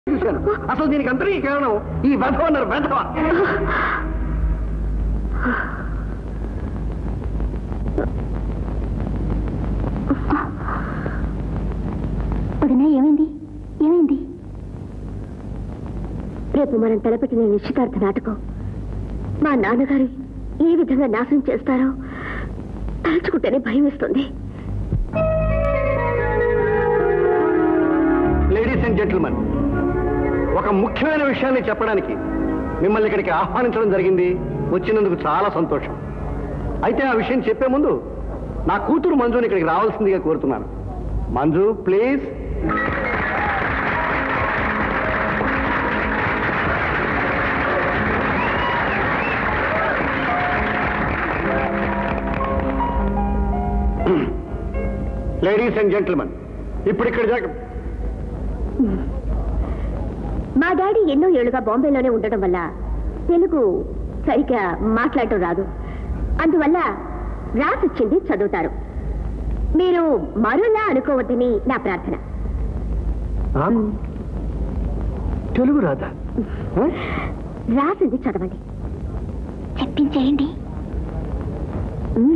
చూశాను అసలు దీనికి అంతరీ కారణం ఈ వెధవ అన్నారు వెధవ వదినా ఏమైంది ఏమైంది రేపు మనం తలపెట్టిన నిశ్చితార్థ నాటకం మా నాన్నగారు ఏ విధంగా నాశనం చేస్తారో తలుచుకుంటేనే భయం వేస్తుంది లేడీస్ అండ్ జెంటిల్మెన్ ఒక ముఖ్యమైన విషయాన్ని చెప్పడానికి మిమ్మల్ని ఇక్కడికి ఆహ్వానించడం జరిగింది వచ్చినందుకు చాలా సంతోషం అయితే ఆ విషయం చెప్పే ముందు నా కూతురు మంజుని ఇక్కడికి రావాల్సిందిగా కోరుతున్నాను Manju please ladies and gentlemen ఇప్పుడు ఇక్కడ జరగ మా డాడీ ఎన్నో ఏళ్లుగా బాంబేలోనే ఉండడం వల్ల తెలుగు సరిగ్గా మాట్లాడటం రాదు అందువల్ల రాసిచ్చింది చదువుతారు మీరు మరోలా అనుకోవద్దని నా ప్రార్థన తెలుగు రాదా ఆ? రాసింది చదవండి చెప్పించేయండి మ్మ్.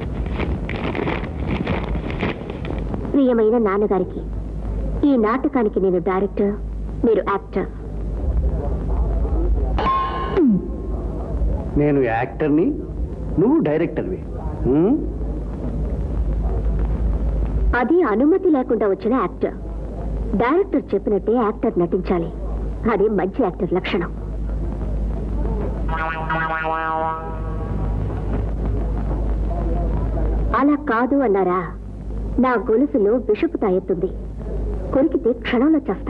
ప్రియమైన నాన్నగారికి ఈ నాటకానికి నేను డైరెక్టర్ మీరు యాక్టర్ నేను యాక్టర్ని నువ్వు డైరెక్టర్వి ఉమ్? అది అనుమతి లేకుండా వచ్చిన యాక్టర్ డైరెక్టర్ చెప్పినట్టే యాక్టర్ నటించాలి అది మంచి యాక్టర్ లక్షణం అలా కాదు అన్నారా నా గొలుసులో బిషపు తాయెత్తుంది కొరికితే క్షణంలో చేస్తా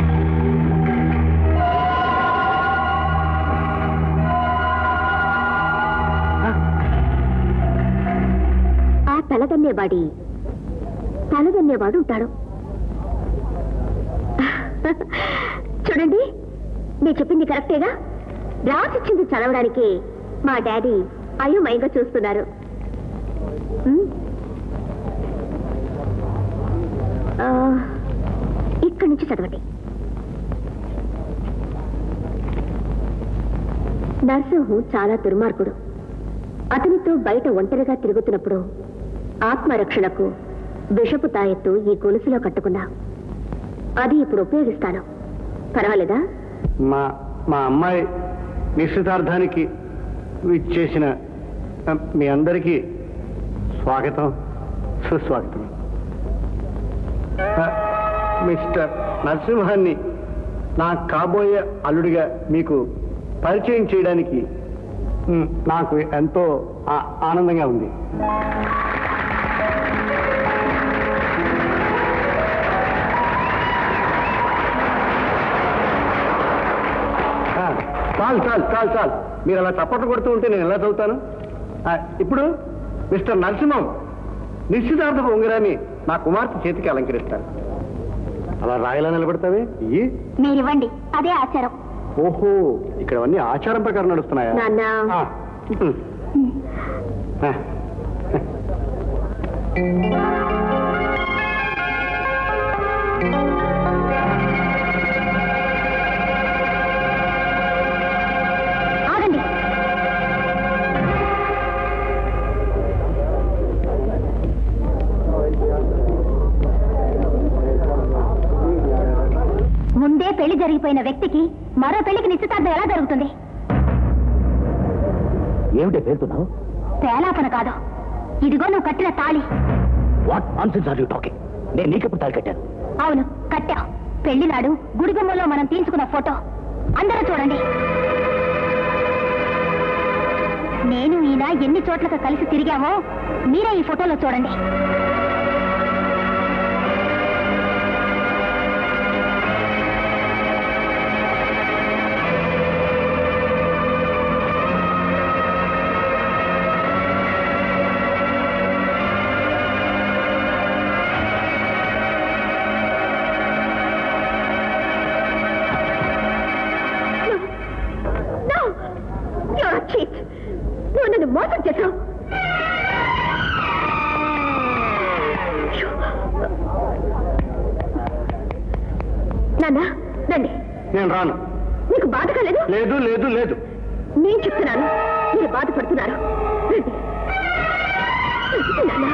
ఆ తలదన్నేవాడి తలదన్నేవాడు ఉంటాడు చూడండి నేను చెప్పింది కరెక్టేగా రాసిచ్చింది చదవడానికి మా డాడీ అయోమయంగా చూస్తున్నారు ఉమ్. ఆ, ఇక్కడి నుంచి చదవండి నరసింహు చాలా దుర్మార్గుడు అతనితో బయట ఒంటరిగా తిరుగుతున్నప్పుడు ఆత్మరక్షణకు విషపు తాయెత్తు ఈ గొలుసులో కట్టుకున్నా అది ఇప్పుడు ఉపయోగిస్తాను పర్వాలేదా మా మా అమ్మాయి నిశ్చితార్థానికి ఇచ్చేసిన ఆ, మీ అందరికీ స్వాగతం సుస్వాగతం ఆ, మిస్టర్ నరసింహాన్ని నా కాబోయే అల్లుడిగా మీకు పరిచయం చేయడానికి ఉమ్, నాకు ఎంతో ఆ- ఆనందంగా ఉంది ఆ, చాలు చాలు చాలు చాలు మీరు అలా చప్పట్లు కొడుతూ ఉంటే నేను ఎలా చదువుతాను ఆ, ఇప్పుడు మిస్టర్ నరసింహం నిశ్చితార్థపు ఉంగరాన్ని నా కుమార్తె చేతికి అలంకరిస్తాను అలా రాయలా నిలబడతావే ఇయ్యి మీరివ్వండి అదే ఆచారం ఓహో ఇక్కడ అన్ని ఆచారం ప్రకారం నడుస్తున్నాయా నాన్న ఆ, ఉమ్. ఆ, ఆగండి ముందే పెళ్లి జరిగిపోయిన వ్యక్తికి మరో పెళ్లికి నిశ్చితార్థం ఎలా జరుగుతుంది ఏమిటే పేరుతున్నావు తేలాపన కాదు ఇదిగో నువ్వు కట్టిన తాళి what nonsense are you talking నేను నీకెప్పుడు తాళి కట్టాను అవును కట్టా పెళ్లి నాడు గుడిగుమ్మలో మనం తీసుకున్న ఫోటో అందరూ చూడండి నేను ఈయన ఎన్ని చోట్లకు కలిసి తిరిగామో మీరే ఈ ఫోటోలో చూడండి No! You're a cheat! నువ్వు నన్ను మోసం చేశావు నేను రాను మీకు బాధగా లేదు లేదు లేదు లేదు నేను చెప్తున్నాను మీరు బాధపడుతున్నారు రండి. రండి, నాన్న.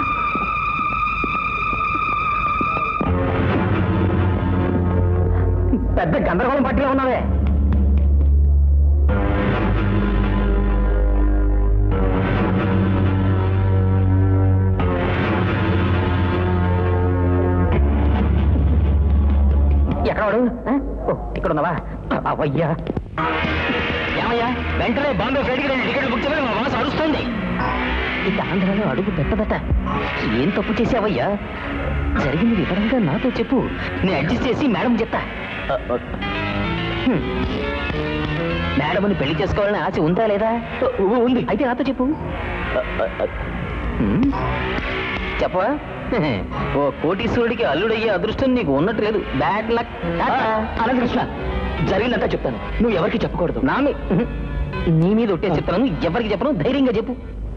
పెద్ద గందరగోళం పట్టిలో ఉన్నావే ఎక్కడవాడు ఆ? ఓ, ఇక్కడ ఉన్నావా అవయ్యా ఏమయ్యా వెంటనే బాంబే ఫ్లైట్కి రెండు టికెట్లు బుక్ చేయమని మా మనసు అరుస్తుంది ఇక ఆంధ్రాలో అడుగు పెట్టదట ఏం తప్పు చేసావయ్యా జరిగింది వివరంగా నాతో చెప్పు నేను అడ్జస్ట్ చేసి మేడం చెప్తా హ్మ్. మేడంని పెళ్లి చేసుకోవాలని ఆశ ఉందా లేదా ఉ- ఉంది అయితే నాతో చెప్పు హ్మ్. చెప్పవా ఓ కోటీశ్వరుడికి అల్లుడయ్యే అదృష్టం నీకు ఉన్నట్టు లేదు బ్యాడ్ లక్ అనంతకృష్ణ జరిగిందంతా చెప్తాను నువ్వు ఎవరికి చెప్పకూడదు నా మీ నీ మీద ఒట్టే చెప్తాను ఎవరికి చెప్పను ధైర్యంగా చెప్పు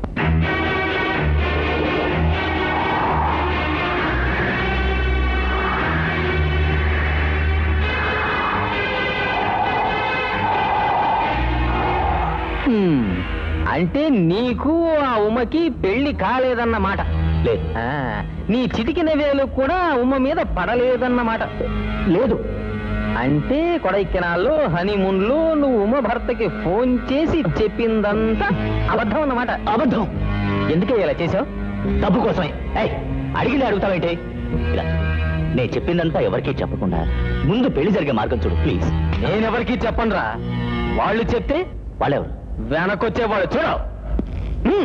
హ్మ్. అంటే నీకు ఆ ఉమ్మకి పెళ్లి కాలేదన్నమాట లేదు నీ చిటికిన వేలు కూడా ఆ ఉమ్మ మీద పడలేదన్నమాట లేదు అంటే కొడైకెనాల్లో హనీమూన్లో నువ్వు ఉమ్మ భర్తకి ఫోన్ చేసి చెప్పిందంతా అబద్ధం అన్నమాట అబద్ధం ఎందుకే ఇలా చేసావు డబ్బు కోసమే ఏయ్, అడిగిన అడుగుతావేంటి ఇలా, నేను చెప్పిందంతా ఎవరికీ చెప్పకుండా ముందు పెళ్లి జరిగే మార్గం చూడు ప్లీజ్ నేనెవరికీ చెప్పనురా వాళ్ళు చెప్తే వాళ్ళెవరు వెనకొచ్చే వాళ్ళు చూడు హ్మ్.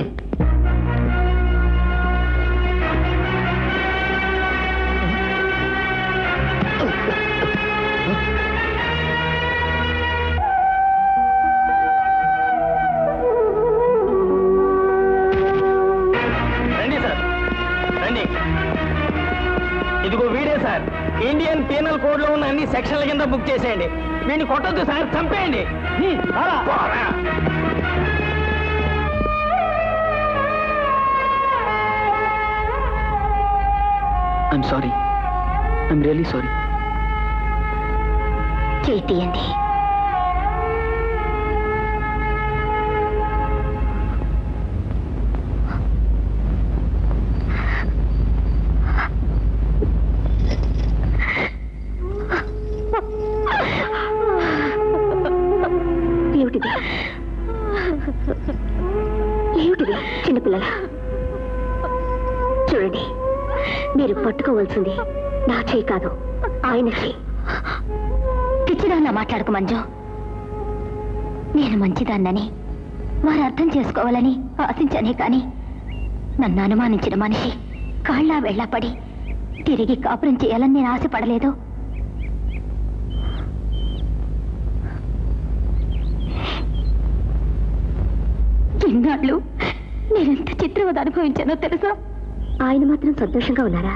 రండి సార్ రండి ఇదిగో వీడే సార్ ఇండియన్ పీనల్ కోడ్ లో ఉన్న అన్ని సెక్షన్ల కింద బుక్ చేసేయండి వీడిని కొట్టొద్దు సార్ చంపేయండి హ్మ్, పోరా. I'm sorry I'm really sorry చేయి తీయండి ఏమిటిది ఏమిటిది చిన్నపిల్లల చూడండి మీరు పట్టుకోవాల్సింది నా చేయి కాదు ఆయన చేయి పిచ్చిదాన్న మాట్లాడకు మంజు నేను మంచిదాన్నని వారు అర్థం చేసుకోవాలని ఆశించనే కాని నన్ను అనుమానించిన మనిషి కాళ్ళ వెళ్ళా పడి తిరిగి కాపురం చేయాలని నేను ఆశపడలేదు ఇన్నాళ్ళు నేనెంత చిత్రవద అనుభవించానో తెలుసా ఆయన మాత్రం సంతోషంగా ఉన్నారా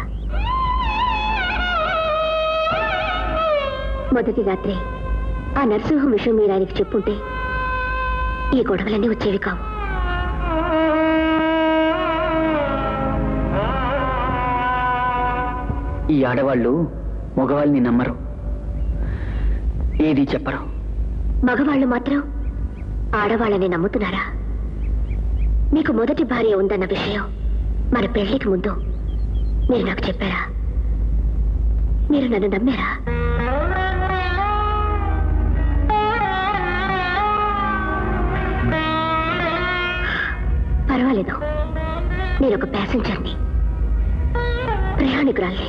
మొదటి రాత్రి ఆ నరసింహం విషయం మీరు ఆయనకి చెప్పుంటే ఈ గొడవలన్నీ వచ్చేవి కావు ఈ ఆడవాళ్ళు మగవాళ్ళని నమ్మరు ఏది చెప్పరు మగవాళ్ళు మాత్రం ఆడవాళ్ళని నమ్ముతున్నారా మీకు మొదటి భార్య ఉందన్న విషయం మన పెళ్లికి ముందు మీరు నాకు చెప్పారా మీరు నన్ను నమ్మారా పర్వాలేదు నేను ఒక ప్యాసింజర్ని ప్రయాణికురాల్ని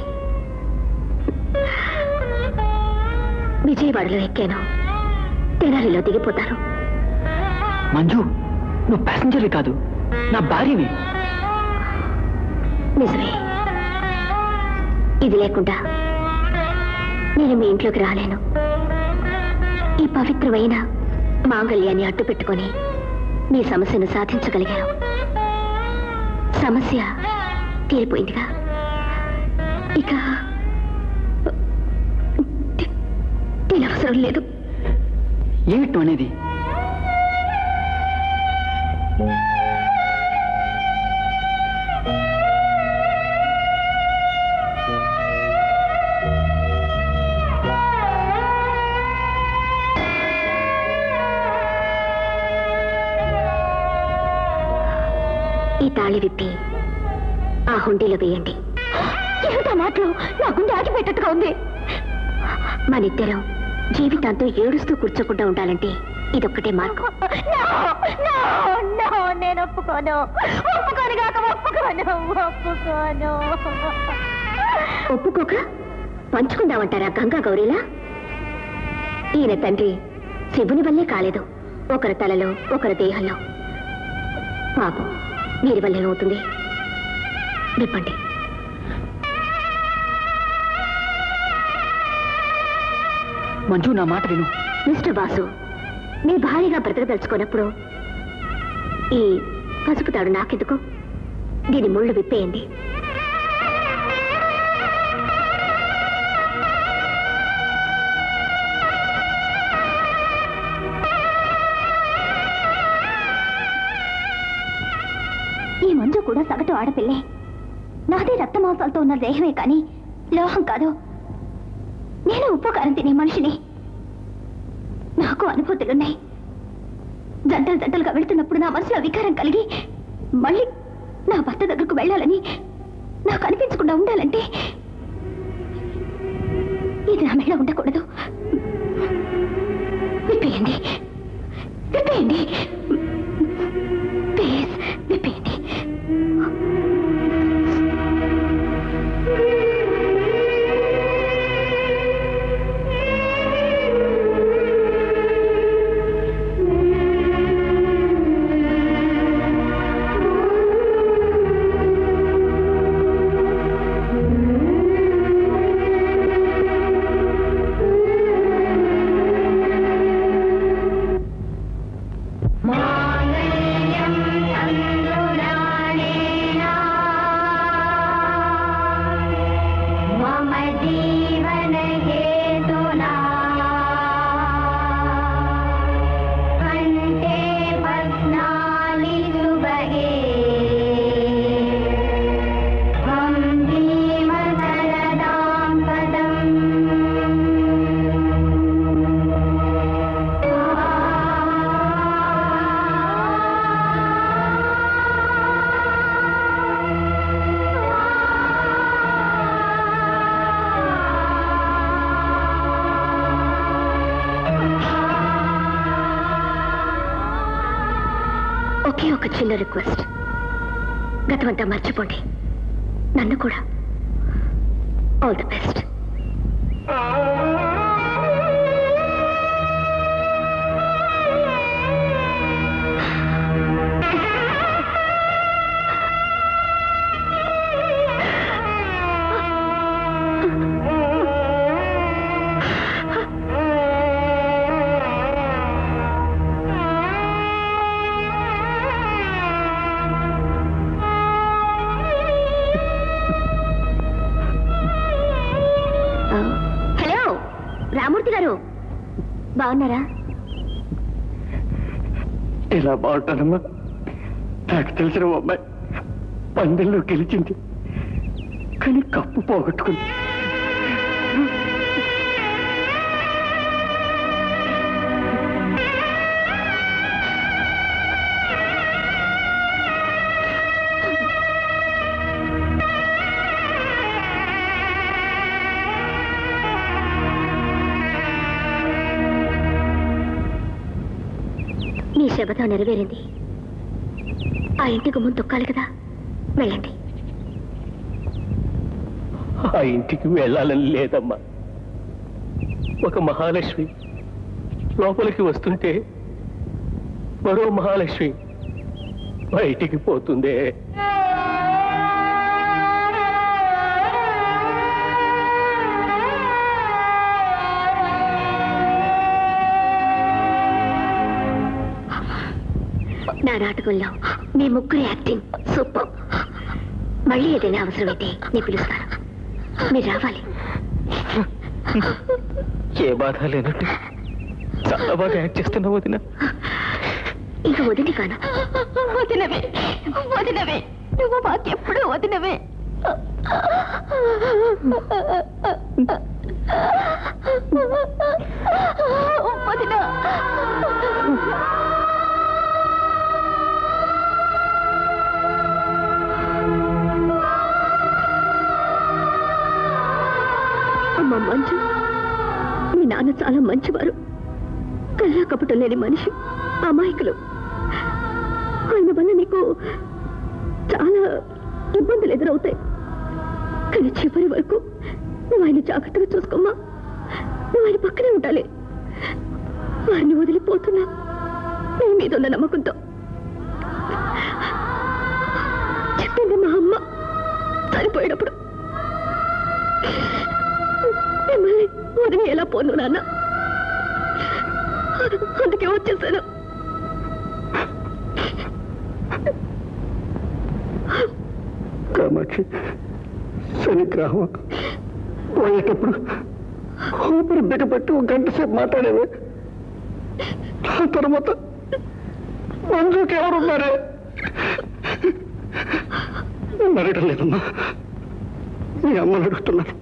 విజయవాడలో ఎక్కాను తెనాలిలో దిగిపోతాను మంజు నువ్వు ప్యాసింజర్వి కాదు నా భార్యవి నిజమే ఇది లేకుండా నేను మీ ఇంట్లోకి రాలేను ఈ పవిత్రమైన మాంగళ్యాన్ని అడ్డు పెట్టుకొని మీ సమస్యను సాధించగలిగాను సమస్య తీరిపోయిందిగా ఇక ది- దీని అవసరం లేదు ఏమిటి అనేది ఈ తాళి విప్పి ఆ హుండీలో వేయండి ఏమిటా మాటలు నా గుండె ఆగిపోయేటట్టుగా ఉంది మనిద్దరం జీవితాంతం ఏడుస్తూ కూర్చోకుండా ఉండాలంటే ఇదొక్కటే మార్గం నేను ఒప్పుకోను ఒప్పుకోను కాక ఒప్పుకోను ఒప్పుకోను ఒప్పుకోక పంచుకుందామంటారా గంగా గౌరీలా ఈయన తండ్రి శివుని వల్లే కాలేదు ఒకరి తలలో ఒకరి దేహంలో పాపం వీరి వల్లే అవుతుంది విప్పండి మంజు నా మాట విను మిస్టర్ బాసు మీ భార్యగా బ్రతకదలుచుకున్నప్పుడు ఈ పసుపు తాడు నాకెందుకు దీని ముళ్ళు విప్పేయండి ఈ మంజు కూడా సగటు ఆడపిల్లే నాదే రక్తమాంసాలతో ఉన్న దేహమే కానీ లోహం కాదు నేను ఉప్పు కారం తినే మనిషిని నాకు అనుభూతులున్నాయి జంటలు జంటలుగా వెళ్తున్నప్పుడు నా మనసులో వికారం కలిగి మళ్ళీ నా భర్త దగ్గరకు వెళ్ళాలని నాకు అనిపించకుండా ఉండాలంటే ఇది నా మెడ ఉండకూడదు విప్పేయండి విప్పేయండి ప్లీజ్ విప్పేయండి మమ జీవన హేతునా కంటే పద్నాలి సుభగే త్వం జీవ సరదాం పదం ఒకే ఒక చిన్న రిక్వెస్ట్ గతమంతా మర్చిపోండి నన్ను కూడా all the best hello Ramurthy గారు బాగున్నారా ఇలా బాగుంటానమ్మా నాకు తెలిసిన ఓ అమ్మాయి పందెంలో గెలిచింది కానీ కప్పు పోగొట్టుకుంది మీ శబదం నెరవేరింది ఆ ఇంటికి ముందు తొక్కాలి కదా వెళ్ళండి ఆ ఇంటికి వెళ్ళాలని లేదమ్మా ఒక మహాలక్ష్మి లోపలికి వస్తుంటే మరో మహాలక్ష్మి బయటికి పోతుందే నా నాటకంలో మీ ముగ్గురు యాక్టింగ్ సూపర్ మళ్ళీ ఏదైనా అవసరమైతే నేను పిలుస్తాను మీరు రావాలి ఏ బాధ లేనట్టు చాలా బాగా యాక్ట్ చేస్తున్నావు వదిన ఇంకా వదిలి కాను వదినవే వదినవే నువ్వు మాకెప్పుడు వదినవే వదిన మంచివారు కల్లా కపటం లేని మనిషి అమాయకులు ఆయన వల్ల నీకు చాలా ఇబ్బందులు ఎదురవుతాయి కానీ చివరి వరకు నువ్వు ఆయన జాగ్రత్తగా చూసుకోమ్మా నువ్వు ఆయన పక్కనే ఉండాలి వారిని వదిలిపోతున్నా నీ మీద ఉన్న నమ్మకంతో చెప్పింది మా అమ్మ చనిపోయేటప్పుడు మిమ్మల్ని వదిలి ఎలా పోను నాన్న అందుకే వచ్చేసాను కామాక్షి శనిగ్రహం పోయేటప్పుడు ఊపిరి బిగపెట్టి ఒక గంట సేపు మాట్లాడేవి ఆ తర్వాత మంజుకి ఎవరున్నారే నన్ను అడగటం లేదమ్మా మీ అమ్మని అడుగుతున్నారు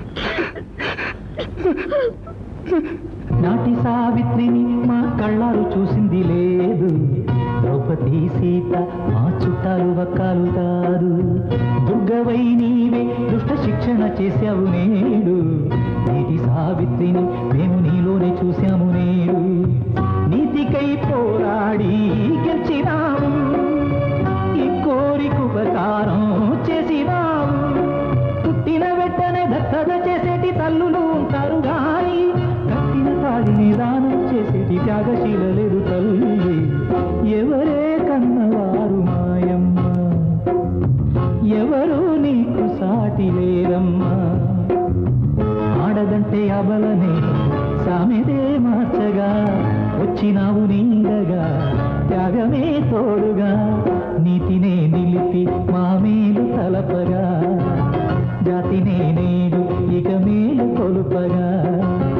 నాటి సావిత్రిని మా కళ్ళారు చూసింది లేదు ద్రౌపది సీత మా చుట్టాలు వక్కాలు కాదు దుర్గవై నీవే దుష్ట శిక్షణ చేశావు నేడు నీటి సావిత్రిని మేము నీలోనే చూశాము నేడు నీతికై పోరాడి గెలిచినావు ఈ కోరిక ఉపకారం చేసినావు పుట్టిన వెంటనే దత్తత చేసేటి తల్లులు ఉంటారు గాని కట్టిన తాడిని దానం చేసేటి త్యాగశీల లేదు తల్లి ఎవరే కన్నవారు మాయమ్మ ఎవరు నీకు సాటి లేరమ్మా ఆడదంటే అబలనే సామెదే మార్చగా వచ్చినావు నీడగా త్యాగమే తోడుగా నీతినే నిలిపి మా మేలు తలపగా జాతినే నేడు ఇక మేలు కొలుపగా